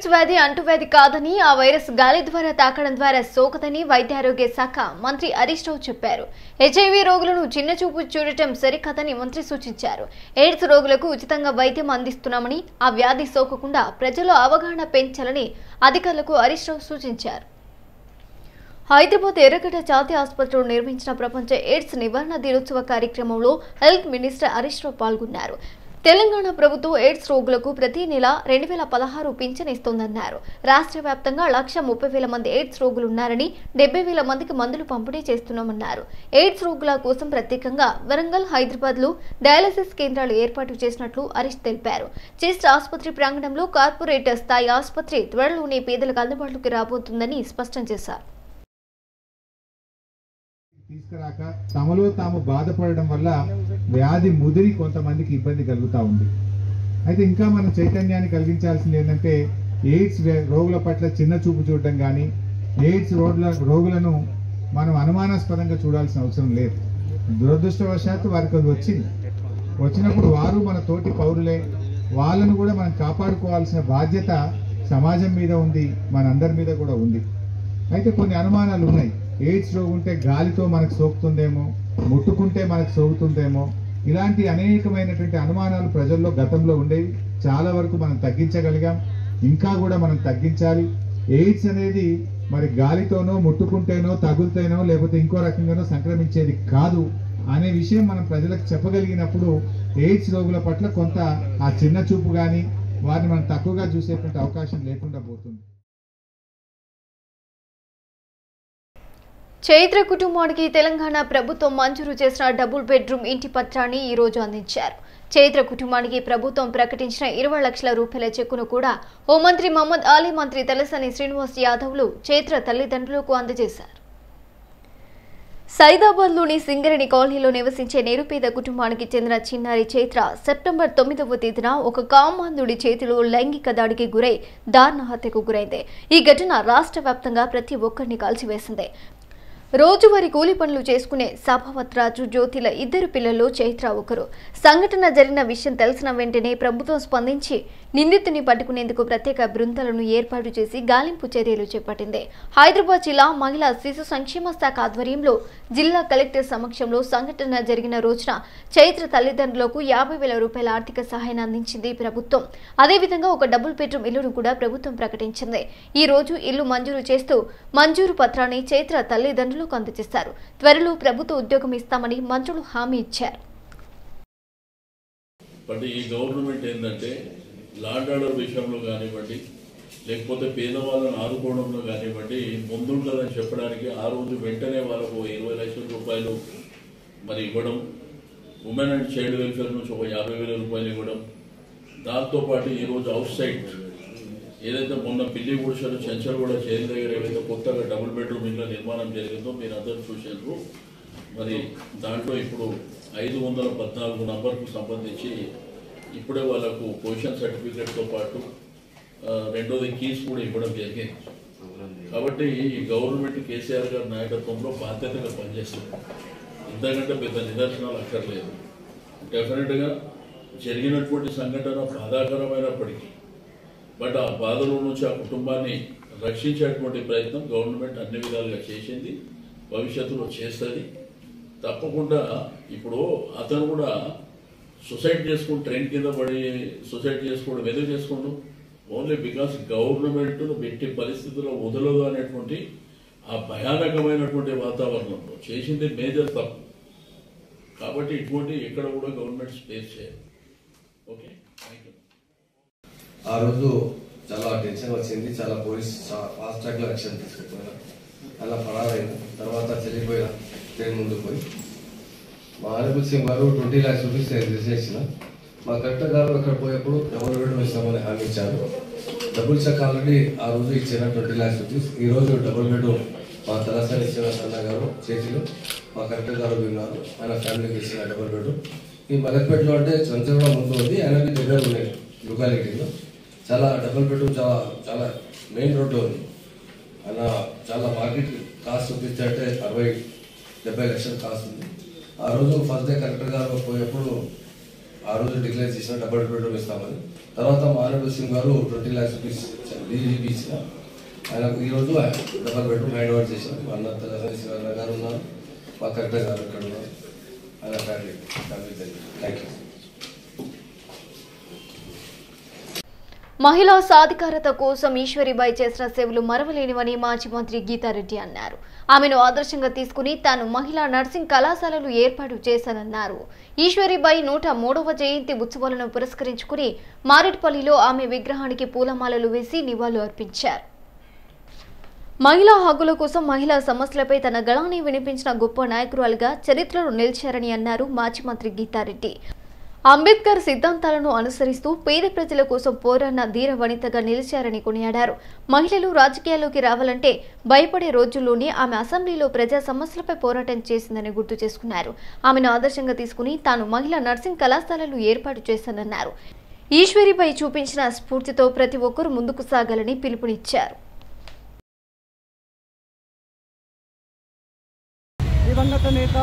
AIDS వ్యాధి అంటువ్యాధి కాదని ఆ వైరస్ గాలి ద్వారా తాకడం ద్వారా సోకదని వైద్యారోగ్య శాఖ మంత్రి హరీష్ రావు చెప్పారు హెచ్ఐవి రోగులను చిన్న చూపు చూడటం సరికాదని మంత్రి సూచించారు ఎయిడ్స్ రోగులకు ఉచితంగా వైద్యం అందిస్తున్నామని ఆ వ్యాధి సోకకుండా ప్రజల్లో అవగాహన పెంచాలని అధికారులకు హరీష్ రావు సూచించారు హైదరాబాద్ ఎర్రగడ్డ జాతీయ ఆసుపత్రిలో నిర్వహించిన ప్రపంచ ఎయిడ్స్ నివారణ దినోత్సవ కార్యక్రమంలో హెల్త్ మినిస్టర్ హరీష్ రావు పాల్గొన్నారు తెలంగాణ ప్రభుత్వం ఎయిడ్స్ రోగులకు ప్రతి నెల రెండు వేల పదహారు పింఛన్ ఇస్తోందన్నారు రాష్ట్ర వ్యాప్తంగా లక్ష ముప్పై వేల మంది ఎయిడ్స్ రోగులు ఉన్నారని డెబ్బై వేల మందికి మందులు పంపిణీ చేస్తున్నామన్నారు ఎయిడ్స్ రోగుల కోసం ప్రత్యేకంగా వరంగల్ హైదరాబాద్ లో డయాలసిస్ కేంద్రాలు ఏర్పాటు చేసినట్లు హరీష్ తెలిపారు చెస్ట్ ఆసుపత్రి ప్రాంగణంలో కార్పొరేట్ స్థాయి ఆసుపత్రి త్వరలోనే పేదలకు అందుబాటులోకి రాబోతుందని స్పష్టం చేశారు తీసుకురాక తమలో తాము బాధపడడం వల్ల వ్యాధి ముదిరి కొంతమందికి ఇబ్బంది కలుగుతా ఉంది అయితే ఇంకా మనం చైతన్యాన్ని కలిగించాల్సింది ఏంటంటే ఎయిడ్స్ వ్య- రోగుల పట్ల చిన్న చూపు చూడడం కానీ ఎయిడ్స్ రోగుల రోగులను మనం అనుమానాస్పదంగా చూడాల్సిన అవసరం లేదు దురదృష్టవశాత్తు వారికి అది వచ్చింది వచ్చినప్పుడు వారు మన తోటి పౌరులే వాళ్ళను కూడా మనం కాపాడుకోవాల్సిన బాధ్యత సమాజం మీద ఉంది మనందరి మీద కూడా ఉంది అయితే కొన్ని అనుమానాలు ఉన్నాయి ఎయిడ్స్ రోగం ఉంటే గాలితో మనకు సోకుతుందేమో ముట్టుకుంటే మనకు సోకుతుందేమో ఇలాంటి అనేకమైనటువంటి అనుమానాలు ప్రజల్లో గతంలో ఉండేవి చాలా వరకు మనం తగ్గించగలిగాం ఇంకా కూడా మనం తగ్గించాలి ఎయిడ్స్ అనేది మరి గాలితోనో ముట్టుకుంటేనో తగులుతేనో లేకపోతే ఇంకో రకంగానో సంక్రమించేది కాదు అనే విషయం మనం ప్రజలకు చెప్పగలిగినప్పుడు ఎయిడ్స్ రోగుల పట్ల కొంత ఆ చిన్న చూపు కానీ వారిని మనం తక్కువగా చూసేటువంటి అవకాశం లేకుండా పోతుంది చైత్ర కుటుంబానికి తెలంగాణ ప్రభుత్వం మంజూరు చేసిన డబుల్ బెడ్రూమ్ ఇంటి పత్రాన్ని ఈ రోజు అందించారు చైత్ర కుటుంబానికి ప్రభుత్వం ప్రకటించిన ఇరవై లక్షల రూపాయల చెక్కును కూడా హోంమంత్రి మహమ్మద్ అలీ మంత్రి తలసాని శ్రీనివాస్ యాదవ్లు చైత్ర తల్లిదండ్రులకు అందజేశారు సైదాబాద్లోని సింగరేణి కాలనీలో నివసించే నిరుపేద కుటుంబానికి చెందిన చిన్నారి చైత్ర సెప్టెంబర్ తొమ్మిదవ తేదీన ఒక కామాంధుడి చేతిలో లైంగిక దాడికి గురై దారుణ హత్యకు గురైంది ఈ ఘటన రాష్ట్ర వ్యాప్తంగా ప్రతి ఒక్కరిని కాల్చివేసింది రోజువారీ కూలి పనులు చేసుకునే సభావత్ రాజు జ్యోతిల ఇద్దరు పిల్లల్లో చైత్ర ఒకరు సంఘటన జరిగిన విషయం తెలిసిన వెంటనే ప్రభుత్వం స్పందించి నిందితుని పట్టుకునేందుకు ప్రత్యేక బృందాలను ఏర్పాటు చేసి గాలింపు చర్యలు చేపట్టింది హైదరాబాద్ జిల్లా మహిళా శిశు సంక్షేమ శాఖ ఆధ్వర్యంలో జిల్లా కలెక్టర్ సమక్షంలో సంఘటన జరిగిన రోజున చైత్ర తల్లిదండ్రులకు యాభై వేల రూపాయల ఆర్థిక సహాయాన్ని అందించింది ప్రభుత్వం అదేవిధంగా ఒక డబుల్ బెడ్రూమ్ ఇల్లును కూడా ప్రభుత్వం ప్రకటించింది ఈ రోజు ఇల్లు మంజూరు చేస్తూ మంజూరు పత్రాన్ని చైత్ర తల్లిదండ్రులకు అందజేశారు త్వరలో ప్రభుత్వ ఉద్యోగం ఇస్తామని మంత్రులు హామీ ఇచ్చారు బట్ ఈ గవర్నమెంట్ ఏంటంటే లాండ్ ఆర్డర్ విషయంలో కానివ్వండి లేకపోతే పేదవాళ్ళని ఆదుకోవడంలో కానివ్వండి ముందుంటుందని చెప్పడానికి ఆ రోజు వెంటనే వాళ్ళకు ఇరవై లక్షల రూపాయలు మరి ఇవ్వడం ఉమెన్ అండ్ చైల్డ్ వెల్ఫేర్ నుంచి ఒక యాభై వేల రూపాయలు ఇవ్వడం దాంతోపాటు ఈరోజు అవుట్ సైడ్ ఏదైతే మొన్న పిల్లి గుడిసెలు చెంచల్ కూడా చేరి దగ్గర ఏదైతే కొత్తగా డబుల్ బెడ్రూమ్ ఇళ్ళ నిర్మాణం జరిగిందో మీరు అందరూ చూసారు మరి దాంట్లో ఇప్పుడు ఐదు వందల పద్నాలుగు నంబర్కు సంబంధించి ఇప్పుడే వాళ్ళకు పొజిషన్ సర్టిఫికేట్తో పాటు ఆ, రెండోది కీస్ కూడా ఇవ్వడం జరిగింది కాబట్టి ఈ గవర్నమెంట్ కేసీఆర్ గారి నాయకత్వంలో బాధ్యతగా పనిచేస్తుంది ఇంతకంటే పెద్ద నిదర్శనాలు అక్కర్లేదు డెఫినెట్గా జరిగినటువంటి సంఘటన బాధాకరమైనప్పటికీ బట్ ఆ బాధల నుంచి ఆ కుటుంబాన్ని రక్షించేటువంటి ప్రయత్నం గవర్నమెంట్ అన్ని విధాలుగా చేసింది భవిష్యత్తులో చేస్తుంది తప్పకుండా ఇప్పుడు అతను కూడా సొసైడ్ చేసుకుని ట్రైన్ కింద పడి సొసైడ్ చేసుకోవడం ఎందుకు చేసుకోండు ఓన్లీ బికాస్ గవర్నమెంట్ పెట్టి పరిస్థితుల్లో వదలదు అనేటువంటి ఆ భయానకమైనటువంటి వాతావరణంలో చేసింది మేజర్ తప్పు కాబట్టి ఇటువంటి ఎక్కడ కూడా గవర్నమెంట్ స్పేస్ చేయాలి ఓకే థ్యాంక్ యూ ఆ రోజు చాలా టెన్షన్ వచ్చింది చాలా పోలీస్ ఫాస్ట్ ట్రాక్ లో యాక్షన్ తీసుకుపోయినా అలా పరారైన తర్వాత చెల్లిపోయిన ట్రైన్ ముందుకు పోయి మా ఆనబుల్ సింగ్ గారు ట్వంటీ ల్యాక్స్ రూపీస్ నేను రిజిస్ట్రేషన్ మా కలెక్టర్ గారు అక్కడ పోయేప్పుడు డబుల్ బెడ్రూమ్ ఇస్తామని హామీ ఇచ్చారు డబుల్ చెక్ ఆల్రెడీ ఆ రోజు ఇచ్చిన ట్వంటీ ల్యాక్స్ రూపీస్ ఈ రోజు డబుల్ బెడ్రూమ్ మా తలసాని ఇచ్చిన అన్న గారు చేతిలో మా కలెక్టర్ గారు విన్నారు ఆయన ఫ్యామిలీకి ఇచ్చిన డబుల్ బెడ్రూమ్ ఈ మలక్పేటలో అంటే చంచగూడ ముందు ఉంది ఆయనకి దగ్గర ఉన్నాయి లొకాలిటీలో చాలా డబుల్ బెడ్రూమ్ చాలా చాలా మెయిన్ రోడ్లో ఉంది అలా చాలా మార్కెట్ కాస్ట్ చూపిస్తే అంటే అరవై డెబ్బై లక్షలు కాస్ట్ ఉంది ఆ రోజు ఫస్ట్ డే కలెక్టర్ గారు పోయేప్పుడు ఆ రోజు డిక్లేర్ చేసిన డబుల్ బెడ్రూమ్ ఇస్తామని తర్వాత మానవ సింగ్ గారు ట్వంటీ ల్యాక్స్ రూపీస్ ఇచ్చారు డీజీపీ ఇచ్చిన ఆయన ఈరోజు డబల్ బెడ్రూమ్ హ్యాండ్ ఓవర్ చేశాం మా అన్న తెలంగాణ శివన్న గారు ఉన్నారు మా కలెక్టర్ గారు ఇక్కడ ఉన్నారు ఆయన ఫ్యామిలీ ఫ్యామిలీ థ్యాంక్ యూ మహిళా సాధికారత కోసం ఈశ్వరిబాయి చేసిన సేవలు మరవలేనివని మాజీ మంత్రి గీతారెడ్డి అన్నారు ఆమెను ఆదర్శంగా తీసుకుని తాను మహిళా నర్సింగ్ కళాశాలలు ఏర్పాటు చేశానన్నారు ఈశ్వరిబాయి నూట మూడవ జయంతి ఉత్సవాలను పురస్కరించుకుని మారేడుపల్లిలో ఆమె విగ్రహానికి పూలమాలలు వేసి నివాళులు అర్పించారు మహిళా హక్కుల కోసం మహిళా సమస్యలపై తన గళాన్ని వినిపించిన గొప్ప నాయకురాలుగా చరిత్రలో నిలిచారని అన్నారు మాజీ మంత్రి గీతారెడ్డి అంబేద్కర్ సిద్ధాంతాలను అనుసరిస్తూ పేద ప్రజల కోసం పోరాడిన ధీర వనితగా నిలిచారని కొనియాడారు మహిళలు రాజకీయాల్లోకి రావాలంటే భయపడే రోజుల్లోనే ఆమె అసెంబ్లీలో ప్రజా సమస్యలపై పోరాటం చేసిందని గుర్తు చేసుకున్నారు ఆమెను ఆదర్శంగా తీసుకుని తాను మహిళా నర్సింగ్ కళాశాలలు ఏర్పాటు చేశానన్నారు ఈశ్వరిపై చూపించిన స్ఫూర్తితో ప్రతి ఒక్కరూ ముందుకు సాగాలని పిలుపునిచ్చారు దివంగత నేత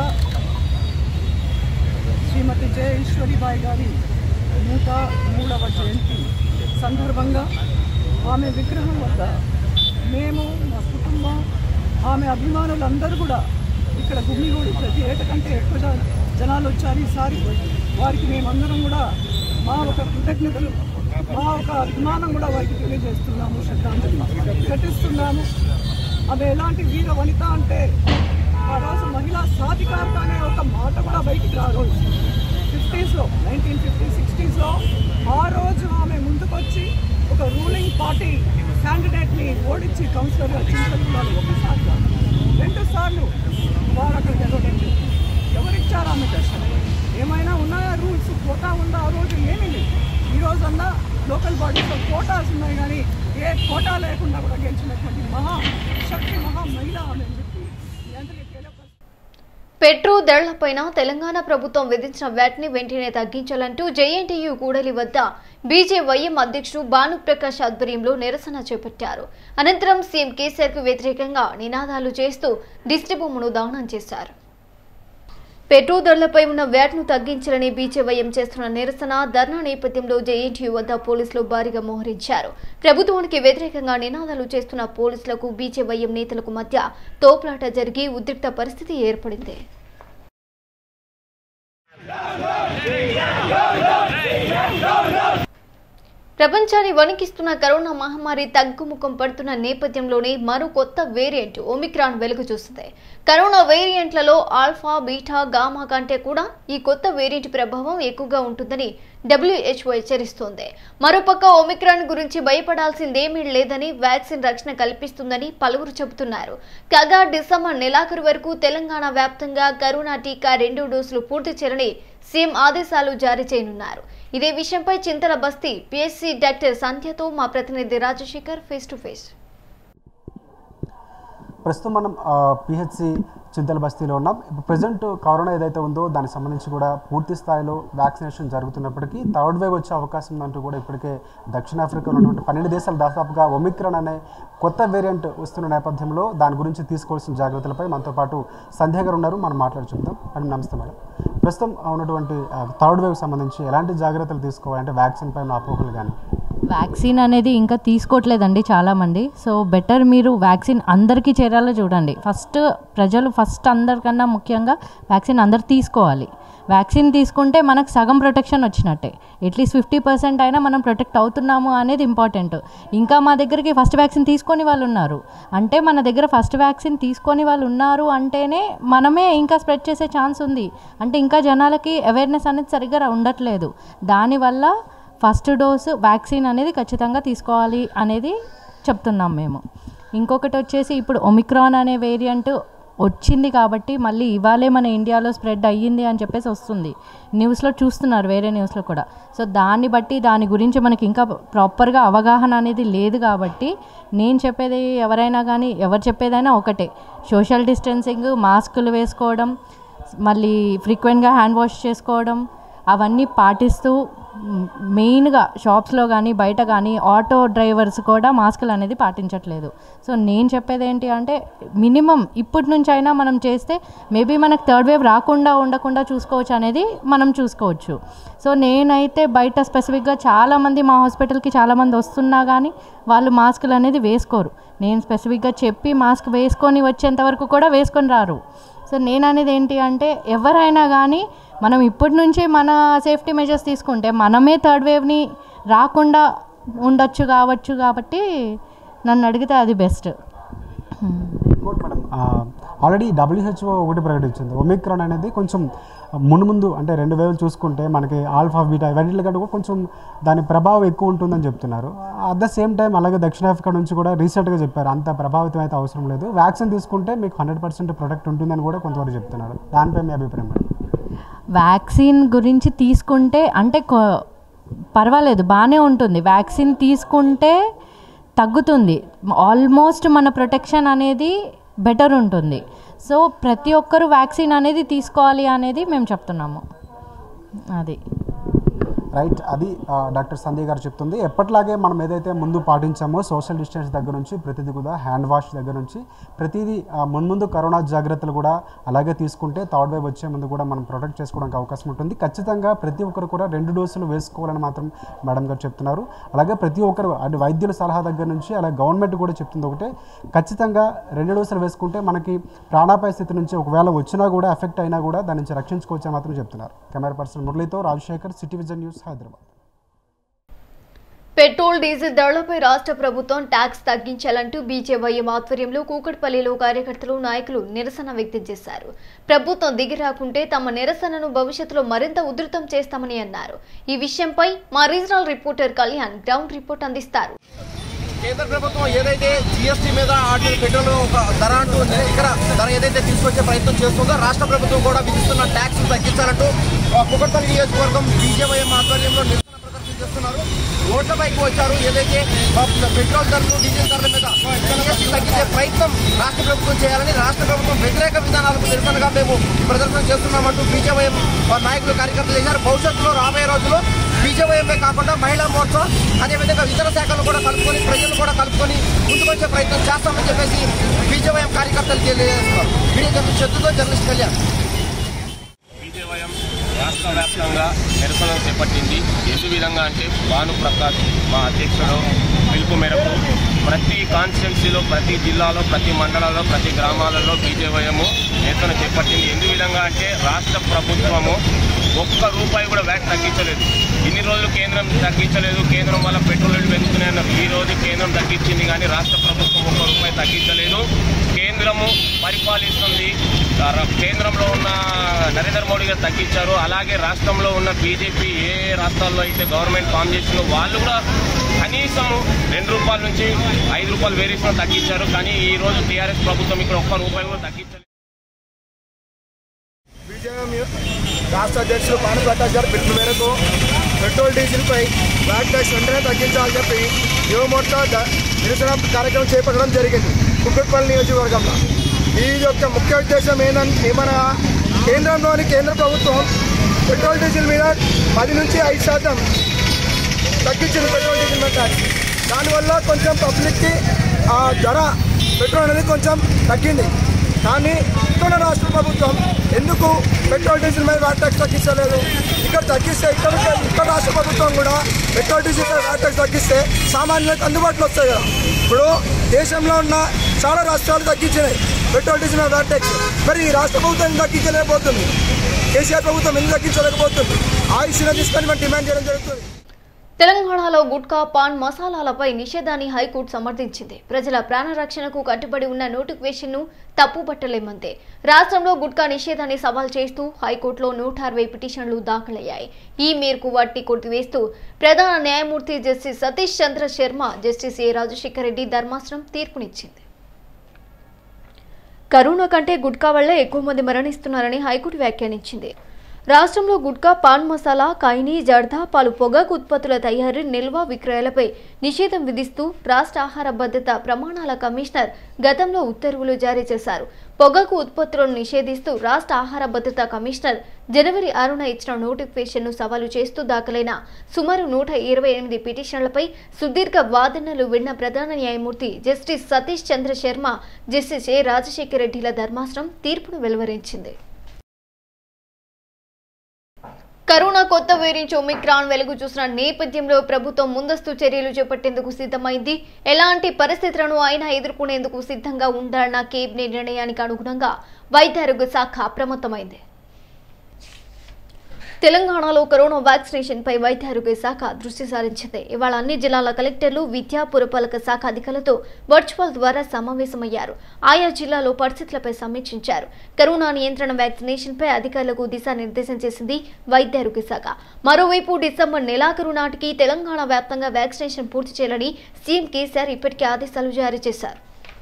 శ్రీమతి జయ ఈశ్వరిబాయి గారి నూట మూడవ జయంతి సందర్భంగా ఆమె విగ్రహం వద్ద మేము మా కుటుంబం ఆమె అభిమానులందరూ కూడా ఇక్కడ గుమ్మిగూడి ప్రతి ఏట కంటే ఎక్కువ జ- జనాలు వచ్చారు ఈసారి వారికి మేమందరం కూడా మా ఒక కృతజ్ఞతలు మా ఒక అభిమానం కూడా వారికి తెలియజేస్తున్నాము శ్రద్ధాంజలి ఘటిస్తున్నాము ఆమె ఎలాంటి వీర వనిత అంటే ఆ రోజు మహిళా సాధికారత అనే ఒక మాట కూడా బయటికి రాదు ఫిఫ్టీస్లో నైన్టీన్ ఫిఫ్టీ సిక్స్టీస్లో ఆ రోజు ఆమె ముందుకొచ్చి ఒక రూలింగ్ పార్టీ క్యాండిడేట్ని ఓడించి కౌన్సిలర్గా చింతలు ఒకసారి కాదు, రెండు సార్లు వారు అక్కడ గెలవలేదు ఎవరిచ్చారు ఆమె దర్శనం ఏమైనా ఉన్నాయా రూల్స్ కోటా ఉందా ఆ రోజు ఏమీ లేదు ఈ రోజన్నా లోకల్ బాడీస్లో కోటాస్ ఉన్నాయి కానీ ఏ కోటా లేకుండా కూడా గెలిచినటువంటి మహా శక్తి మహా మహిళ ఆమె అని చెప్పి మీ అందరికీ తెలియపరుస్తున్నాను. పెట్రోల్ ధరలపైన తెలంగాణ ప్రభుత్వం విధించిన వ్యాట్ని వెంటనే తగ్గించాలంటూ జేఎన్టీయూ కూడలి వద్ద బీజేవైఎం అధ్యక్షుడు భానుప్రకాష్ ఆధ్వర్యంలో నిరసన చేపట్టారు అనంతరం సీఎం కేసీఆర్ కు వ్యతిరేకంగా నినాదాలు చేస్తూ దిష్టిబొమ్మను దహనం చేశారు పెట్రోల్ ధరలపై ఉన్న వ్యాట్ను తగ్గించాలని బీజేవైఎం చేస్తున్న నిరసన ధర్నా నేపథ్యంలో జేఎన్టీయూ వద్ద పోలీసులు భారీగా మోహరించారు ప్రభుత్వానికి వ్యతిరేకంగా నినాదాలు చేస్తున్న పోలీసులకు బీజేవైఎం నేతలకు మధ్య తోపులాట జరిగి ఉద్రిక్త పరిస్థితి ఏర్పడింది ప్రపంచాన్ని వణికిస్తున్న కరోనా మహమ్మారి తగ్గుముఖం పడుతున్న నేపథ్యంలోనే మరో కొత్త వేరియంట్ ఒమిక్రాన్ వెలుగు చూస్తుంది కరోనా వేరియంట్లలో ఆల్ఫా బీటా గామా కంటే కూడా ఈ కొత్త వేరియంట్ ప్రభావం ఎక్కువగా ఉంటుందని డబ్ల్యూహెచ్ఓ హెచ్చరిస్తోంది మరోపక్క ఒమిక్రాన్ గురించి భయపడాల్సిందేమీ లేదని వ్యాక్సిన్ రక్షణ కల్పిస్తుందని పలువురు చెబుతున్నారు కాగా డిసెంబర్ నెలాఖరు వరకు తెలంగాణ వ్యాప్తంగా కరోనా టీకా రెండు డోసులు పూర్తి చేయాలని సీఎం ఆదేశాలు జారీ చేయనున్నారు ఇదే విషయంపై చింతల బస్తీ పిఎస్సి డాక్టర్ సంధ్యతో మా ప్రతినిధి రాజశేఖర్ ఫేస్ టు ఫేస్ ప్రస్తుతం మనం పిహెచ్సి చింతల బస్తీలో ఉన్నాం ఇప్పుడు ప్రజెంట్ కరోనా ఏదైతే ఉందో దానికి సంబంధించి కూడా పూర్తి స్థాయిలో వ్యాక్సినేషన్ జరుగుతున్నప్పటికీ థర్డ్ వేవ్ వచ్చే అవకాశం ఉందంటూ కూడా ఇప్పటికే దక్షిణాఫ్రికా ఉన్నటువంటి పన్నెండు దేశాలు దాదాపుగా ఒమిక్రాన్ అనే కొత్త వేరియంట్ వస్తున్న నేపథ్యంలో దాని గురించి తీసుకోవాల్సిన జాగ్రత్తలపై మనతో పాటు సంధ్య గారు ఉన్నారు మనం మాట్లాడుచుందాం మేడం నమస్తే మేడం ప్రస్తుతం ఉన్నటువంటి థర్డ్ వేవ్ సంబంధించి ఎలాంటి జాగ్రత్తలు తీసుకోవాలంటే వ్యాక్సిన్ పై ఉన్న అపోహలు కానీ వ్యాక్సిన్ అనేది ఇంకా తీసుకోవట్లేదండి చాలామంది సో బెటర్ మీరు వ్యాక్సిన్ అందరికీ చేరాలో చూడండి ఫస్ట్ ప్రజలు ఫస్ట్ అందరికన్నా ముఖ్యంగా వ్యాక్సిన్ అందరు తీసుకోవాలి వ్యాక్సిన్ తీసుకుంటే మనకు సగం ప్రొటెక్షన్ వచ్చినట్టే అట్లీస్ట్ ఫిఫ్టీ పర్సెంట్ అయినా మనం ప్రొటెక్ట్ అవుతున్నాము అనేది ఇంపార్టెంట్ ఇంకా మా దగ్గరికి ఫస్ట్ వ్యాక్సిన్ తీసుకొని వాళ్ళు ఉన్నారు అంటే మన దగ్గర ఫస్ట్ వ్యాక్సిన్ తీసుకొని వాళ్ళు ఉన్నారు అంటేనే మనమే ఇంకా స్ప్రెడ్ చేసే ఛాన్స్ ఉంది అంటే ఇంకా జనాలకి అవేర్నెస్ అనేది సరిగ్గా ఉండట్లేదు దానివల్ల ఫస్ట్ డోసు వ్యాక్సిన్ అనేది ఖచ్చితంగా తీసుకోవాలి అనేది చెప్తున్నాం మేము ఇంకొకటి వచ్చేసి ఇప్పుడు ఒమిక్రాన్ అనే వేరియంట్ వచ్చింది కాబట్టి మళ్ళీ ఇవాళే మన ఇండియాలో స్ప్రెడ్ అయ్యింది అని చెప్పేసి వస్తుంది న్యూస్లో చూస్తున్నారు వేరే న్యూస్లో కూడా సో దాన్ని బట్టి దాని గురించి మనకి ఇంకా ప్రాపర్గా అవగాహన అనేది లేదు కాబట్టి నేను చెప్పేది ఎవరైనా కానీ ఎవరు చెప్పేదైనా ఒకటే సోషల్ డిస్టెన్సింగ్ మాస్కులు వేసుకోవడం మళ్ళీ ఫ్రీక్వెంట్గా హ్యాండ్ వాష్ చేసుకోవడం అవన్నీ పాటిస్తూ మ్, మెయిన్గా షాప్స్లో కానీ బయట కానీ ఆటో డ్రైవర్స్ కూడా మాస్కులు అనేది పాటించట్లేదు సో నేను చెప్పేది ఏంటి అంటే మినిమం ఇప్పటి నుంచి అయినా మనం చేస్తే మేబీ మనకు థర్డ్ వేవ్ రాకుండా ఉండకుండా చూసుకోవచ్చు అనేది మనం చూసుకోవచ్చు సో నేనైతే బయట స్పెసిఫిక్గా చాలామంది మా హాస్పిటల్కి చాలామంది వస్తున్నా కానీ వాళ్ళు మాస్కులు అనేది వేసుకోరు నేను స్పెసిఫిక్గా చెప్పి మాస్క్ వేసుకొని వచ్చేంత వరకు కూడా వేసుకొని రారు సో నేను అనేది ఏంటి అంటే ఎవరైనా కానీ మనం ఇప్పటి నుంచే మన సేఫ్టీ మెజర్స్ తీసుకుంటే మనమే థర్డ్ వేవ్ని రాకుండా ఉండొచ్చు కావచ్చు కాబట్టి నన్ను అడిగితే అది బెస్ట్ ఇంకోటి మేడం ఆల్రెడీ డబ్ల్యూహెచ్ఓ ఒకటి ప్రకటించింది ఒమిక్రాన్ అనేది కొంచెం ముందు ముందు అంటే రెండు వేలు చూసుకుంటే మనకి ఆల్ఫా బీటా ఇవన్నిటి కంటే కూడా కొంచెం దాని ప్రభావం ఎక్కువ ఉంటుందని చెప్తున్నారు అట్ ద సేమ్ టైం అలాగే దక్షిణాఫ్రికా నుంచి కూడా రీసెంట్గా చెప్పారు అంత ప్రభావితం అయితే అవసరం లేదు వ్యాక్సిన్ తీసుకుంటే మీకు హండ్రెడ్ పర్సెంట్ ప్రొటెక్ట్ ఉంటుందని కూడా కొంతవరకు చెప్తున్నారు దానిపై మీ అభిప్రాయం మేడం వ్యాక్సిన్ గురించి తీసుకుంటే అంటే కొ- పర్వాలేదు బాగానే ఉంటుంది వ్యాక్సిన్ తీసుకుంటే తగ్గుతుంది ఆల్మోస్ట్ మన ప్రొటెక్షన్ అనేది బెటర్ ఉంటుంది సో ప్రతి ఒక్కరు వ్యాక్సిన్ అనేది తీసుకోవాలి అనేది మేము చెప్తున్నాము అది రైట్ అది ఆ, డాక్టర్ సంధ్య గారు చెప్తుంది ఎప్పటిలాగే మనం ఏదైతే ముందు పాటించామో సోషల్ డిస్టెన్స్ దగ్గర నుంచి ప్రతిదీ కూడా హ్యాండ్ వాష్ దగ్గర నుంచి ప్రతిదీ ఆ, మున్ముందు కరోనా జాగ్రత్తలు కూడా అలాగే తీసుకుంటే థర్డ్ వేవ్ వచ్చే ముందు కూడా మనం ప్రొటెక్ట్ చేసుకోవడానికి అవకాశం ఉంటుంది ఖచ్చితంగా ప్రతి ఒక్కరు కూడా రెండు డోసులు వేసుకోవాలని మాత్రం మేడం గారు చెప్తున్నారు అలాగే ప్రతి ఒక్కరు అంటే వైద్యుల సలహా దగ్గర నుంచి అలాగే గవర్నమెంట్ కూడా చెప్తుంది ఒకటే ఖచ్చితంగా రెండు డోసులు వేసుకుంటే మనకి ప్రాణాపాయ స్థితి నుంచి ఒకవేళ వచ్చినా కూడా ఎఫెక్ట్ అయినా కూడా దాని నుంచి రక్షించుకోవచ్చని మాత్రం చెప్తున్నారు కెమెరా పర్సన్ మురళితో Rajasekhar City Vision News Hyderabad petrol diesel ధరలపై రాష్ట్ర ప్రభుత్వం ట్యాక్స్ తగ్గించాలంటూ బీజేవైఎం ఆధ్వర్యంలో కూకట్పల్లిలో కార్యకర్తలు నాయకులు నిరసన వ్యక్తం చేశారు ప్రభుత్వం దిగి రాకుంటే తమ నిరసనను భవిష్యత్తులో మరింత ఉధృతం చేస్తామని అన్నారు ఈ విషయంపై మా regional reporter Kalyan ground report అందిస్తారు కేంద్ర ప్రభుత్వం ఏదైతే జిఎస్టీ మీద ఆర్టీఎల్ పెట్రోల్ ఒక ధర అంటూ ఉంది ఇక్కడ ధర ఏదైతే తీసుకొచ్చే ప్రయత్నం చేస్తుందో రాష్ట్ర ప్రభుత్వం కూడా విధిస్తున్న ట్యాక్స్ తగ్గించాలంటూ ఆ, కుకట్పల్లి నియోజకవర్గం బీజేవైఎం ఆధ్వర్యంలో నిరసన ప్రదర్శన చేస్తున్నారు రోడ్లపైకి వచ్చారు ఏదైతే ఆ, పెట్రోల్ ధరలు డీజిల్ ధరల మీద జిఎస్టీ తగ్గించే ప్రయత్నం రాష్ట్ర ప్రభుత్వం చేయాలని రాష్ట్ర ప్రభుత్వం వ్యతిరేక విధానాలకు నిరసనగా మేము ప్రదర్శన చేస్తున్నామంటూ బీజేవైఎం నాయకులు కార్యకర్తలు చేశారు భవిష్యత్తులో రాబోయే రోజుల్లో బీజేవైఎంఏ కాకుండా మహిళా మోర్చా అదేవిధంగా ఇతర శాఖలు కూడా కలుపుకొని ప్రజలు కూడా కలుపుకొని ముందుకొచ్చే ప్రయత్నం చేస్తామని చెప్పేసి బీజేవైఎం కార్యకర్తలు తెలియజేస్తున్నారు వీడియో జర్నలిస్ట్ చందుతో జర్నలిస్ట్ కళ్యాణ్ బీజేవైఎం రాష్ట్ర వ్యాప్తంగా నిరసన చేపట్టింది ఎందు విధంగా అంటే భానుప్రకాష్ మా అధ్యక్షుడు పిలుపు మేరకు ప్రతి కాన్స్టిట్యున్సీలో ప్రతి జిల్లాలో ప్రతి మండలాల్లో ప్రతి గ్రామాలలో బీజేవైఎము నిరసన చేపట్టింది ఎందు విధంగా అంటే రాష్ట్ర ప్రభుత్వము ఒక్క రూపాయి కూడా వ్యాట్ తగ్గించలేదు ఇన్ని రోజులు కేంద్రం తగ్గించలేదు కేంద్రం వల్ల పెట్రోల్ రేట్లు పెరుగుతున్నాయన్నారు ఈ రోజు కేంద్రం తగ్గించింది కానీ రాష్ట్ర ప్రభుత్వం ఒక్క రూపాయి తగ్గించలేదు కేంద్రము పరిపాలిస్తుంది ఆ ర- కేంద్రంలో ఉన్న నరేంద్ర మోడీ గారు తగ్గించారు అలాగే రాష్ట్రంలో ఉన్న బీజేపీ ఏ ఏ రాష్ట్రాల్లో అయితే గవర్నమెంట్ ఫామ్ చేసిందో వాళ్ళు కూడా కనీసం రెండు రూపాయల నుంచి ఐదు రూపాయలు వేరియేషన్ తగ్గించారు కానీ ఈ రోజు టీఆర్ఎస్ ప్రభుత్వం ఇక్కడ ఒక్క రూపాయి కూడా తగ్గించలేదు బీజేఎం రాష్ట్ర అధ్యక్షులు పాను ప్రకాష్ గారి పిలుపు మేరకు పెట్రోల్ డీజిల్పై వ్యాట్ ట్యాక్స్ వెంటనే తగ్గించాలని చెప్పి యువమోర్చా ద- నిరసన కార్యక్రమం చేపట్టడం జరిగింది కుక్కట్పల్లి నియోజకవర్గంలో ఈ యొక్క ముఖ్య ఉద్దేశం ఏంటంటే మన కేంద్రంలోని కేంద్ర ప్రభుత్వం పెట్రోల్ డీజిల్ మీద పది నుంచి ఐదు శాతం తగ్గించింది పెట్రోల్ డీజిల్ మీద ట్యాక్స్ దానివల్ల కొంచెం పబ్లిక్కి ఆ ధర పెట్రోల్ అనేది కొంచెం తగ్గింది కానీ ఇక్కడ రాష్ట్ర ప్రభుత్వం ఎందుకు పెట్రోల్ డీజిల్ మీద వ్యాట్ ట్యాక్స్ తగ్గించలేదు ఇక్కడ తగ్గిస్తే ఇక్కడ ఇక్కడ రాష్ట్ర ప్రభుత్వం కూడా పెట్రోల్ డీజిల్ మీద వ్యాట్ ట్యాక్స్ తగ్గిస్తే సామాన్యులకు అందుబాటులో వస్తాయి కదా ఇప్పుడు దేశంలో ఉన్న చాలా రాష్ట్రాలు తగ్గించినాయి పెట్రోల్ డీజిల్ మీద వ్యాట్ ట్యాక్స్ మరి ఈ రాష్ట్ర ప్రభుత్వం ఎందుకు తగ్గించలేకపోతుంది కేసీఆర్ ప్రభుత్వం ఎందుకు తగ్గించలేకపోతుంది ఆ ఇష్యూని తీసుకొని మనం డిమాండ్ చేయడం జరుగుతుంది తెలంగాణలో గుట్కా పాన్ మసాలాలపై నిషేధాన్ని హైకోర్టు సమర్థించింది ప్రజల ప్రాణ రక్షణకు కట్టుబడి ఉన్న నోటిఫికేషన్ను తప్పుపట్టలేమంతే రాష్ట్రంలో గుట్కా నిషేధాన్ని సవాల్ చేస్తూ హైకోర్టులో నూట అరవై పిటిషన్లు దాఖలయ్యాయి ఈ మేరకు వాటిని కొట్టివేస్తూ ప్రధాన న్యాయమూర్తి Justice Satish Chandra Sharma Justice A Rajasekhara Reddy ధర్మాసనం తీర్పునిచ్చింది కరోనా కంటే గుట్కా వల్లే ఎక్కువ మంది మరణిస్తున్నారని హైకోర్టు వ్యాఖ్యానించింది రాష్ట్రంలో గుట్కా పాన్ మసాలా కైని జర్దా పలు పొగాకు ఉత్పత్తుల తయారీ నిల్వ విక్రయాలపై నిషేధం విధిస్తూ రాష్ట్ర ఆహార భద్రత ప్రమాణాల కమిషనర్ గతంలో ఉత్తర్వులు జారీ చేశారు పొగాకు ఉత్పత్తులను నిషేధిస్తూ రాష్ట్ర ఆహార భద్రత కమిషనర్ జనవరి ఆరున ఇచ్చిన నోటిఫికేషన్ను సవాలు చేస్తూ దాఖలైన సుమారు నూట ఇరవై ఎనిమిది పిటిషన్లపై సుదీర్ఘ వాదనలు విన్న ప్రధాన న్యాయమూర్తి Justice Satish Chandra Sharma Justice A Rajasekhara రెడ్డిల ధర్మాసనం తీర్పును వెలువరించింది కరోనా కొత్త వేరియంట్ ఒమిక్రాన్ వెలుగు చూసిన నేపథ్యంలో ప్రభుత్వం ముందస్తు చర్యలు చేపట్టేందుకు సిద్ధమైంది ఎలాంటి పరిస్థితులను అయినా ఎదుర్కొనేందుకు సిద్ధంగా ఉండాలన్న కేబినెట్ నిర్ణయానికి అనుగుణంగా వైద్యారోగ్య శాఖ అప్రమత్తమైంది తెలంగాణలో కరోనా వ్యాక్సినేషన్ పై వైద్యారోగ్య శాఖ దృష్టి సారించింది ఇవాళ అన్ని జిల్లాల కలెక్టర్లు విద్యా పురపాలక శాఖ అధికారులతో వర్చువల్ ద్వారా సమావేశమయ్యారు ఆయా జిల్లాలో పరిస్థితులపై సమీక్షించారు కరోనా నియంత్రణ వ్యాక్సినేషన్ పై అధికారులకు దిశానిర్దేశం చేసింది వైద్యారోగ్య శాఖ మరోవైపు డిసెంబర్ నెలాఖరు నాటికి తెలంగాణ వ్యాప్తంగా వ్యాక్సినేషన్ పూర్తి చేయాలని సీఎం కేసీఆర్ ఇప్పటికే ఆదేశాలు జారీ చేశారు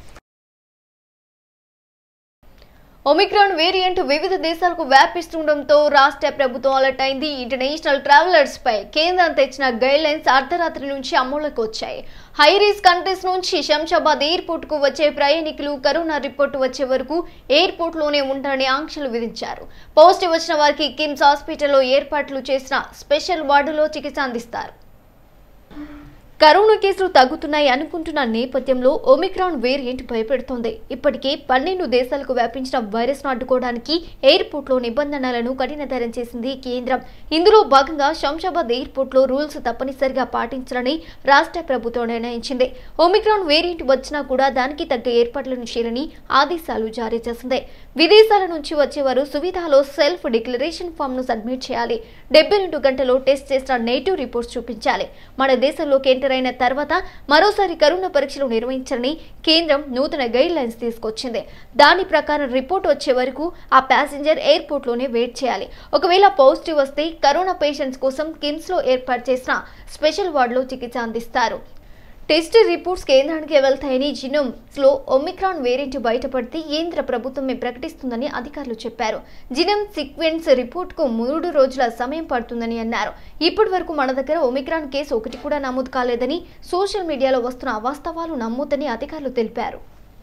ఒమిక్రాన్ వేరియంట్ వివిధ దేశాలకు వ్యాపిస్తుండటంతో రాష్ట్ర ప్రభుత్వం అలర్ట్ అయింది ఇంటర్నేషనల్ ట్రావెలర్స్ పై కేంద్రం తెచ్చిన గైడ్ లైన్స్ అర్ధరాత్రి నుంచి అమలులోకి వచ్చాయి హై రిస్క్ కంట్రీస్ నుంచి శంషాబాద్ ఎయిర్పోర్ట్ కు వచ్చే ప్రయాణికులు కరోనా రిపోర్ట్ వచ్చే వరకు ఎయిర్పోర్ట్ లోనే ఉండాలని ఆంక్షలు విధించారు పాజిటివ్ వచ్చిన వారికి కిమ్స్ హాస్పిటల్లో ఏర్పాట్లు చేసిన స్పెషల్ వార్డులో చికిత్స అందిస్తారు కరోనా కేసులు తగ్గుతున్నాయి అనుకుంటున్న నేపథ్యంలో ఒమిక్రాన్ వేరియంట్ భయపెడుతోంది ఇప్పటికే పన్నెండు దేశాలకు వ్యాపించిన వైరస్ ను అడ్డుకోవడానికి ఎయిర్పోర్ట్ లో నిబంధనలను కఠినతరం చేసింది కేంద్రం ఇందులో భాగంగా శంషాబాద్ ఎయిర్పోర్ట్ లో రూల్స్ తప్పనిసరిగా పాటించాలని రాష్ట్ర ప్రభుత్వం నిర్ణయించింది ఒమిక్రాన్ వేరియంట్ వచ్చినా కూడా దానికి తగ్గ ఏర్పాట్లను చేయాలని ఆదేశాలు జారీ చేసింది విదేశాల నుంచి వచ్చేవారు సువిధాలో సెల్ఫ్ డిక్లరేషన్ ఫామ్ ను సబ్మిట్ చేయాలి డెబ్బై రెండు గంటలో టెస్ట్ చేసిన నెగిటివ్ రిపోర్ట్స్ చూపించాలి మన దేశంలోకి ఎంటర్ అయిన తర్వాత మరోసారి కరోనా పరీక్షలు నిర్వహించాలని కేంద్రం నూతన గైడ్ లైన్స్ తీసుకొచ్చింది దాని ప్రకారం రిపోర్ట్ వచ్చే వరకు ఆ ప్యాసింజర్ ఎయిర్పోర్ట్ లోనే వెయిట్ చేయాలి ఒకవేళ పాజిటివ్ వస్తే కరోనా పేషెంట్స్ కోసం కిమ్స్ లో ఏర్పాటు చేసిన స్పెషల్ వార్డులో చికిత్స అందిస్తారు టెస్ట్ రిపోర్ట్స్ కేంద్రానికి వెళ్తాయని జినోమ్స్ లో ఒమిక్రాన్ వేరియంట్ బయటపడితే కేంద్ర ప్రభుత్వమే ప్రకటిస్తుందని అధికారులు చెప్పారు జినోమ్ సీక్వెన్స్ రిపోర్ట్ కు మూడు రోజుల సమయం పడుతుందని అన్నారు ఇప్పటి వరకు మన దగ్గర ఒమిక్రాన్ కేసు ఒకటి కూడా నమోదు కాలేదని సోషల్ మీడియాలో వస్తున్న అవాస్తవాలు నమ్మొద్దని అధికారులు తెలిపారు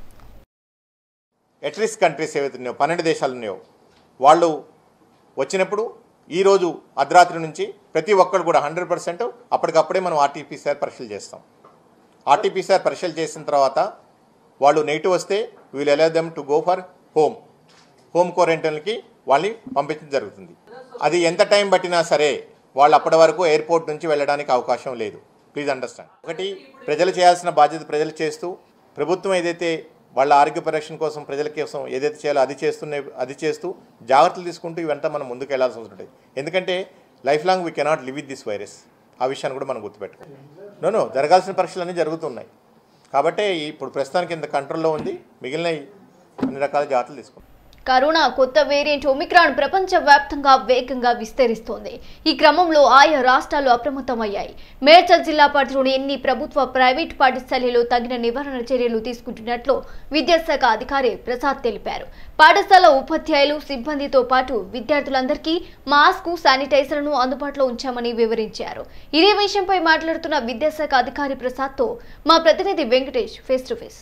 ఎట్రిస్ కంట్రీస్ ఏవైతే ఉన్నాయో పన్నెండు దేశాలు ఉన్నాయో వాళ్ళు వచ్చినప్పుడు ఈరోజు అర్ధరాత్రి నుంచి ప్రతి ఒక్కరు కూడా హండ్రెడ్ పర్సెంట్ అప్పటికప్పుడే మనం ఆర్టీపీసీఆర్ పరీక్షలు చేస్తాం ఆర్టీపీసీఆర్ పరీక్షలు చేసిన తర్వాత వాళ్ళు నెగిటివ్ వస్తే we'll allow them to go for home home క్వారంటైన్కి వాళ్ళని పంపించడం జరుగుతుంది అది ఎంత టైం పట్టినా సరే వాళ్ళు అప్పటి వరకు ఎయిర్పోర్ట్ నుంచి వెళ్ళడానికి అవకాశం లేదు ప్లీజ్ అండర్స్టాండ్ ఒకటి ప్రజలు చేయాల్సిన బాధ్యత ప్రజలు చేస్తూ ప్రభుత్వం ఏదైతే వాళ్ళ ఆరోగ్య పరిరక్షణ కోసం ప్రజల కోసం ఏదైతే చేయాలో అది చేస్తున్న అది చేస్తూ జాగ్రత్తలు తీసుకుంటూ ఇవంతా మనం ముందుకు వెళ్ళాల్సి ఉంటుంది ఎందుకంటే life long we cannot live with this virus ఆ విషయాన్ని కూడా మనం గుర్తుపెట్టుకోవాలి నో నో జరగాల్సిన పరీక్షలు అన్నీ జరుగుతున్నాయి కాబట్టి ఇప్పుడు ప్రస్తుతానికి ఇంత కంట్రోల్లో ఉంది మిగిలిన అన్ని రకాల జాగ్రత్తలు తీసుకుంటాం కరోనా కొత్త వేరియంట్ ఒమిక్రాన్ ప్రపంచ వ్యాప్తంగా వేగంగా విస్తరిస్తోంది ఈ క్రమంలో ఆయా రాష్ట్రాలు అప్రమత్తమయ్యాయి మేడ్చల్ జిల్లా పరిధిలోని ఎన్ని ప్రభుత్వ ప్రైవేట్ పాఠశాలలు తగిన నివారణ చర్యలు తీసుకుంటున్నట్లు విద్యాశాఖ అధికారి ప్రసాద్ తెలిపారు పాఠశాల ఉపాధ్యాయులు సిబ్బందితో పాటు విద్యార్థులందరికీ మాస్క్ శానిటైజర్లను అందుబాటులో ఉంచామని వివరించారు ఇదే విషయంపై మాట్లాడుతున్న విద్యాశాఖ అధికారి ప్రసాద్తో మా ప్రతినిధి Venkatesh face to face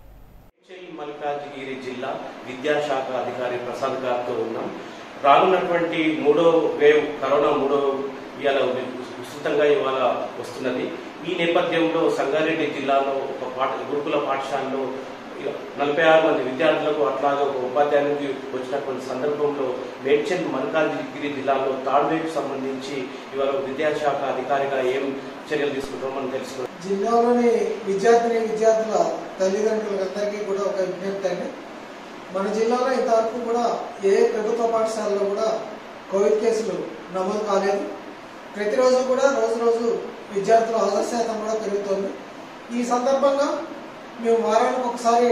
Medchal Malkajgiri జిల్లా విద్యాశాఖ అధికారి ప్రసాద్ గారితో ఉన్నాం రానున్నటువంటి మూడో వేవ్ కరోనా మూడో ఇవాళ విస్తృతంగా ఇవాళ వస్తున్నది ఈ నేపథ్యంలో సంగారెడ్డి జిల్లాలో ఒక పాఠ గురుకుల పాఠశాలలో నలభై ఆరు మంది విద్యార్థులకు అట్లాగే ఒక ఉపాధ్యాయునికి వచ్చినటువంటి సందర్భంలో మేడ్చల్ మల్కాజ్గిరి జిల్లాలో థర్డ్ వేవ్ సంబంధించి ఇవాళ విద్యాశాఖ అధికారిగా ఏం చర్యలు తీసుకుంటామో మనం తెలుసుకుంటాం జిల్లాలోని విద్యార్థిని విద్యార్థుల తల్లిదండ్రులందరికీ కూడా ఒక విజ్ఞప్తి అండి మన జిల్లాలో ఇంతవరకు కూడా ఏ ప్రభుత్వ పాఠశాలలో కూడా కోవిడ్ కేసులు నమోదు కాలేదు ప్రతిరోజు కూడా రోజు రోజు విద్యార్థుల హాజరు శాతం కూడా పెరుగుతోంది ఈ సందర్భంగా మేము వారానికి ఒకసారి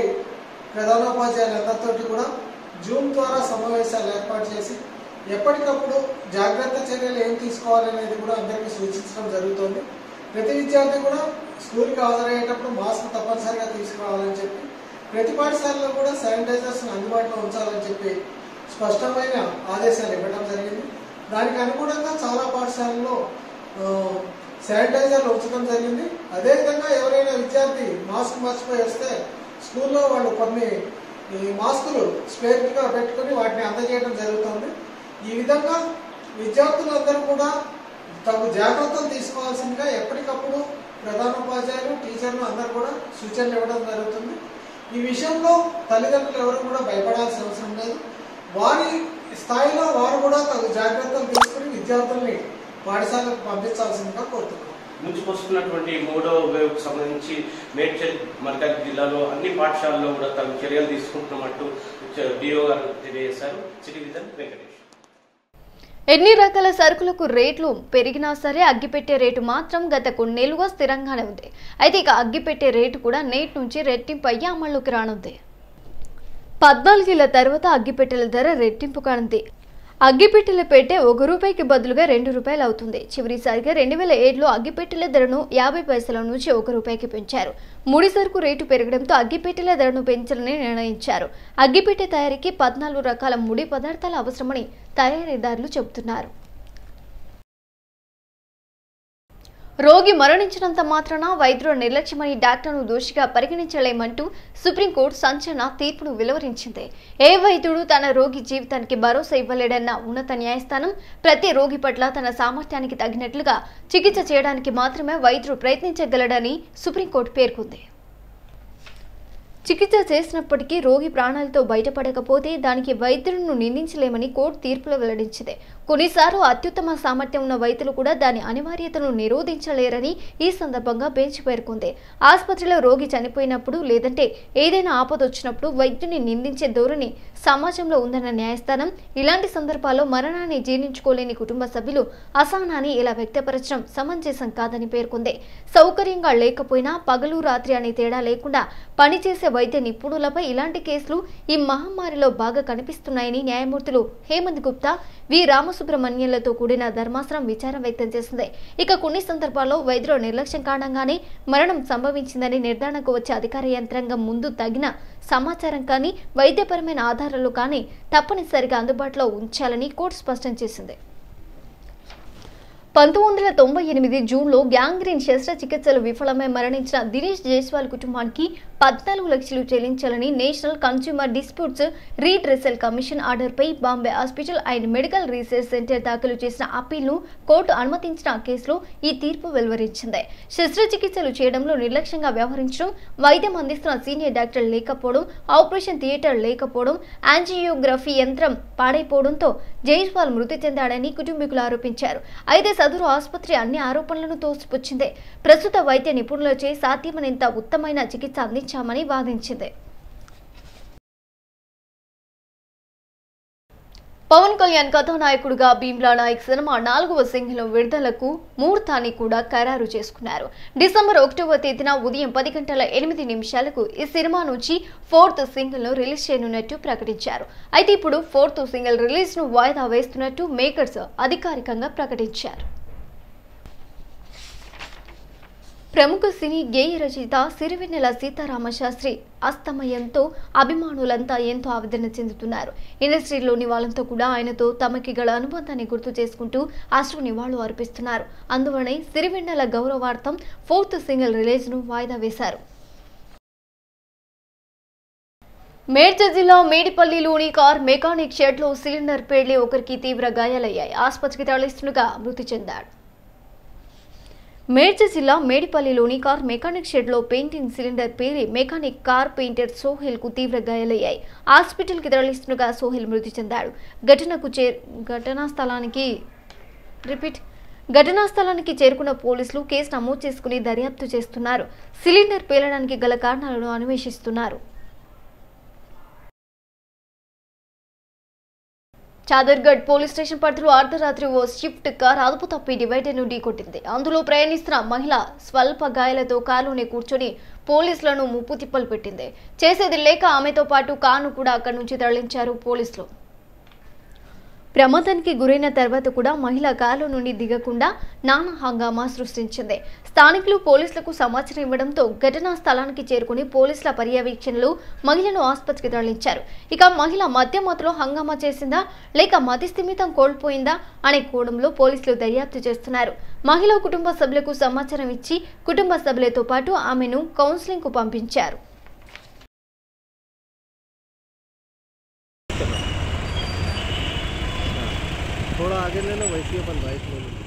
ప్రధానోపాధ్యాయులందరితోటి కూడా జూమ్ ద్వారా సమావేశాలు ఏర్పాటు చేసి ఎప్పటికప్పుడు జాగ్రత్త చర్యలు ఏం తీసుకోవాలనేది కూడా అందరికీ సూచించడం జరుగుతుంది ప్రతి విద్యార్థి కూడా స్కూల్కి హాజరయ్యేటప్పుడు మాస్క్ తప్పనిసరిగా తీసుకురావాలని చెప్పి ప్రతి పాఠశాలలో కూడా శానిటైజర్స్ అందుబాటులో ఉంచాలని చెప్పి స్పష్టమైన ఆదేశాలు ఇవ్వడం జరిగింది దానికి అనుగుణంగా చాలా పాఠశాలల్లో ఆ, శానిటైజర్లు ఉంచడం జరిగింది అదేవిధంగా ఎవరైనా విద్యార్థి మాస్క్ మర్చిపోయి వస్తే స్కూల్లో వాళ్ళు కొన్ని ఈ మాస్కులు స్పేర్గా పెట్టుకొని వాటిని అందజేయడం జరుగుతుంది ఈ విధంగా విద్యార్థులందరూ కూడా తగు జాగ్రత్తలు తీసుకోవాల్సిందిగా ఎప్పటికప్పుడు ప్రధానోపాధ్యాయులు టీచర్లు అందరూ కూడా సూచనలు ఇవ్వడం జరుగుతుంది ఈ విషయంలో తల్లిదండ్రులు ఎవరు కూడా భయపడాల్సిన అవసరం లేదు వారి స్థాయిలో వారు కూడా తగు జాగ్రత్తలు తీసుకుని విద్యార్థుల్ని పాఠశాలకు పంపించాల్సిందిగా కోరుతున్నాం ముంచుకొస్తున్నటువంటి మూడో వేవ్కు సంబంధించి మేడ్చల్ మల్కాజ్ జిల్లాలో అన్ని పాఠశాలల్లో కూడా తగు చర్యలు తీసుకుంటున్నట్టు డిఓ గారు తెలియజేశారు సిటీ విజన్ వెంకటేష్ ఎన్ని రకాల సరుకులకు రేట్లు పెరిగినా సరే అగ్గిపెట్టే రేటు మాత్రం గత కొన్నేళ్లుగా స్థిరంగానే ఉంది అయితే ఇక అగ్గిపెట్టే రేటు కూడా నేటి నుంచి రెట్టింపు అయ్యి అమల్లోకి రానుంది పద్నాలుగేళ్ల తర్వాత అగ్గిపెట్టెల ధర రెట్టింపు కానుంది అగ్గిపెట్టెల పెట్టె ఒక రూపాయికి బదులుగా రెండు రూపాయలు అవుతుంది చివరిసారిగా రెండు వేల ఏడులో అగ్గిపెట్టెల ధరను యాభై పైసల నుంచి ఒక రూపాయికి పెంచారు ముడి సరుకు రేటు పెరగడంతో అగ్గిపెట్టెల ధరను పెంచాలని నిర్ణయించారు అగ్గిపెట్టె తయారీకి పద్నాలుగు రకాల ముడి పదార్థాలు అవసరమని తయారీదారులు చెబుతున్నారు రోగి మరణించినంత మాత్రాన వైద్యుల నిర్లక్ష్యమని డాక్టర్ను దోషిగా పరిగణించలేమంటూ సుప్రీంకోర్టు సంచలన తీర్పును వెలువరించింది ఏ వైద్యుడు తన రోగి జీవితానికి భరోసా ఇవ్వలేడన్న ఉన్నత న్యాయస్థానం ప్రతి రోగి పట్ల తన సామర్థ్యానికి తగినట్లుగా చికిత్స చేయడానికి మాత్రమే వైద్యుడు ప్రయత్నించగలడని సుప్రీంకోర్టు పేర్కొంది చికిత్స చేసినప్పటికీ రోగి ప్రాణాలతో బయటపడకపోతే దానికి వైద్యులను నిందించలేమని కోర్టు తీర్పులో వెల్లడించింది కొన్నిసార్లు అత్యుత్తమ సామర్థ్యం ఉన్న వైద్యులు కూడా దాని అనివార్యతను నిరోధించలేరని ఈ సందర్భంగా బెంచ్ పేర్కొంది ఆసుపత్రిలో రోగి చనిపోయినప్పుడు లేదంటే ఏదైనా ఆపద వచ్చినప్పుడు వైద్యుని నిందించే ధోరణి సమాజంలో ఉందన్న న్యాయస్థానం ఇలాంటి సందర్భాల్లో మరణాన్ని జీర్ణించుకోలేని కుటుంబ సభ్యులు అసహనాన్ని ఇలా వ్యక్తపరచడం సమంజసం కాదని పేర్కొంది సౌకర్యంగా లేకపోయినా పగలు రాత్రి అనే తేడా లేకుండా పనిచేసే వైద్య నిపుణులపై ఇలాంటి కేసులు ఈ మహమ్మారిలో బాగా కనిపిస్తున్నాయని న్యాయమూర్తులు హేమంత్ గుప్తా వి రామసుబ్రహ్మణ్యంలతో కూడిన ధర్మాసనం విచారం వ్యక్తం చేసింది ఇక కొన్ని సందర్భాల్లో వైద్యుల నిర్లక్ష్యం కారణంగానే మరణం సంభవించిందని నిర్ధారణకు వచ్చే అధికార యంత్రాంగం ముందు తగిన సమాచారం కానీ వైద్యపరమైన ఆధారాలు కానీ తప్పనిసరిగా అందుబాటులో ఉంచాలని కోర్టు స్పష్టం చేసింది పంతొమ్మిది వందల తొంభై ఎనిమిది జూన్లో గ్యాంగ్రీన్ శస్త్రచికిత్సలు విఫలమై మరణించిన దినేష్ జైస్వాల్ కుటుంబానికి పద్నాలుగు లక్షలు చెల్లించాలని National Consumer Disputes Redressal Commission ఆర్డర్పై Bombay Hospital and Medical Research Centre దాఖలు చేసిన అప్పీల్ను కోర్టు అనుమతించిన కేసులో ఈ తీర్పు వెలువరించింది శస్త్రచికిత్సలు చేయడంలో నిర్లక్ష్యంగా వ్యవహరించడం వైద్యం అందిస్తున్న సీనియర్ డాక్టర్ లేకపోవడం ఆపరేషన్ థియేటర్ లేకపోవడం యాంజియోగ్రఫీ యంత్రం పాడైపోవడంతో జైస్వాల్ మృతి చెందాడని కుటుంబీకులు ఆరోపించారు అయితే సదరు ఆసుపత్రి అన్ని ఆరోపణలను తోసిపుచ్చింది ప్రస్తుత వైద్య నిపుణులచే సాధ్యమైనంత ఉత్తమైన చికిత్స అందించామని వాదించింది పవన్ కళ్యాణ్ కథానాయకుడిగా భీమ్లా నాయక్ సినిమా నాలుగవ సింగిల్ విడుదలకు ముహూర్తాన్ని కూడా ఖరారు చేసుకున్నారు డిసెంబర్ ఒకటవ తేదీన ఉదయం పది గంటల ఎనిమిది నిమిషాలకు ఈ సినిమా నుంచి ఫోర్త్ సింగిల్ ను రిలీజ్ చేయనున్నట్టు ప్రకటించారు అయితే ఇప్పుడు ఫోర్త్ సింగిల్ రిలీజ్ ను వాయిదా వేస్తున్నట్టు మేకర్స్ అధికారికంగా ప్రకటించారు ప్రముఖ సినీ గేయ రచయిత సిరివెన్నెల సీతారామ శాస్త్రి అస్తమయంతో అభిమానులంతా ఎంతో ఆవేదన చెందుతున్నారు ఇండస్ట్రీలోని వాళ్ళంతా కూడా ఆయనతో తమకి గల అనుబంధాన్ని గుర్తు చేసుకుంటూ అశ్రు నివాళులు అర్పిస్తున్నారు అందువలనే సిరివెన్నెల గౌరవార్థం ఫోర్త్ సింగిల్ రిలీజ్ను వాయిదా వేశారు మేడ్చల్ జిల్లా మేడిపల్లిలోని కార్ మెకానిక్ షెడ్లో సిలిండర్ పేర్లి ఒకరికి తీవ్ర గాయాలయ్యాయి ఆసుపత్రికి తరలిస్తుండగా మృతి చెందాడు మేడ్చల్ జిల్లా మేడిపల్లిలోని కార్ మెకానిక్ షెడ్లో పెయింటింగ్ సిలిండర్ పేరి మెకానిక్ కార్ పెయింటర్ సోహెల్ కు తీవ్ర గాయాలయ్యాయి హాస్పిటల్కి తరలిస్తుండగా సోహెల్ మృతి చెందాడు ఘటనకు చే ఘటనా స్థలానికి రిపీట్ ఘటనా స్థలానికి చేరుకున్న పోలీసులు కేసు నమోదు చేసుకుని దర్యాప్తు చేస్తున్నారు సిలిండర్ పేలడానికి గల కారణాలను అన్వేషిస్తున్నారు చాదర్గఢ్ పోలీస్ స్టేషన్ పరిధిలో అర్ధరాత్రి ఓ షిఫ్ట్ కార్ అదుపు తప్పి డివైడర్ ను ఢీకొట్టింది అందులో ప్రయాణిస్తున్న మహిళ స్వల్ప గాయాలతో కారులోనే కూర్చొని పోలీసులను ముప్పు తిప్పలు పెట్టింది చేసేది లేక ఆమెతో పాటు కారును కూడా అక్కడి నుంచి తరలించారు పోలీసులు ప్రమాదానికి గురైన తర్వాత కూడా మహిళ కారు నుండి దిగకుండా నానా హంగామా సృష్టించింది స్థానికులు పోలీసులకు సమాచారం ఇవ్వడంతో ఘటనా స్థలానికి చేరుకుని పోలీసుల పర్యవేక్షణలో మహిళను ఆసుపత్రికి తరలించారు ఇక మహిళ మధ్యమతిలో హంగామా చేసిందా లేక మతి స్థిమితం కోల్పోయిందా అనే కోణంలో పోలీసులు దర్యాప్తు చేస్తున్నారు మహిళ కుటుంబ సభ్యులకు సమాచారం ఇచ్చి కుటుంబ సభ్యులతో పాటు ఆమెను కౌన్సిలింగ్ కు పంపించారు थोड़ा आगे लेना वैसे अपन राइट ले लेना